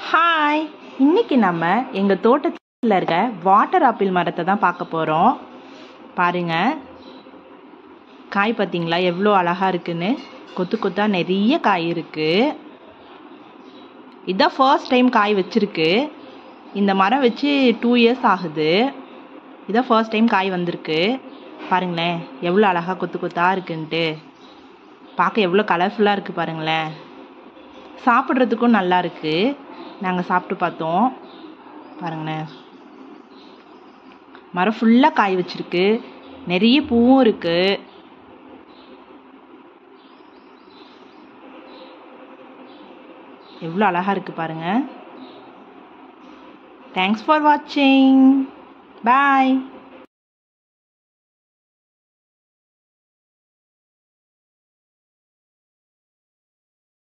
hi இன்னைக்கு நம்ம எங்கள் தோட்டத்தில் இருக்க வாட்டர் ஆப்பிள் மரத்தை தான் பார்க்க போகிறோம் பாருங்க காய் பார்த்தீங்களா எவ்வளோ அழகாக இருக்குன்னு கொத்து கொத்தா நிறைய காய் இருக்குது இதான் ஃபர்ஸ்ட் டைம் காய் வச்சிருக்கு இந்த மரம் வச்சு டூ இயர்ஸ் ஆகுது இதான் ஃபர்ஸ்ட் டைம் காய் வந்திருக்கு பாருங்களேன் எவ்வளோ அழகாக கொத்து கொத்தா இருக்குன்ட்டு பார்க்க எவ்வளோ கலர்ஃபுல்லாக இருக்குது பாருங்களேன் சாப்பிட்றதுக்கும் நல்லா இருக்கு நாங்கள் சாப்பிட்டு பார்த்தோம் பாருங்களேன் மரம் ஃபுல்லாக காய் வச்சிருக்கு நிறைய பூவும் இருக்கு எவ்வளோ அழகாக இருக்கு பாருங்க தேங்க்ஸ் ஃபார் வாட்சிங் பாய்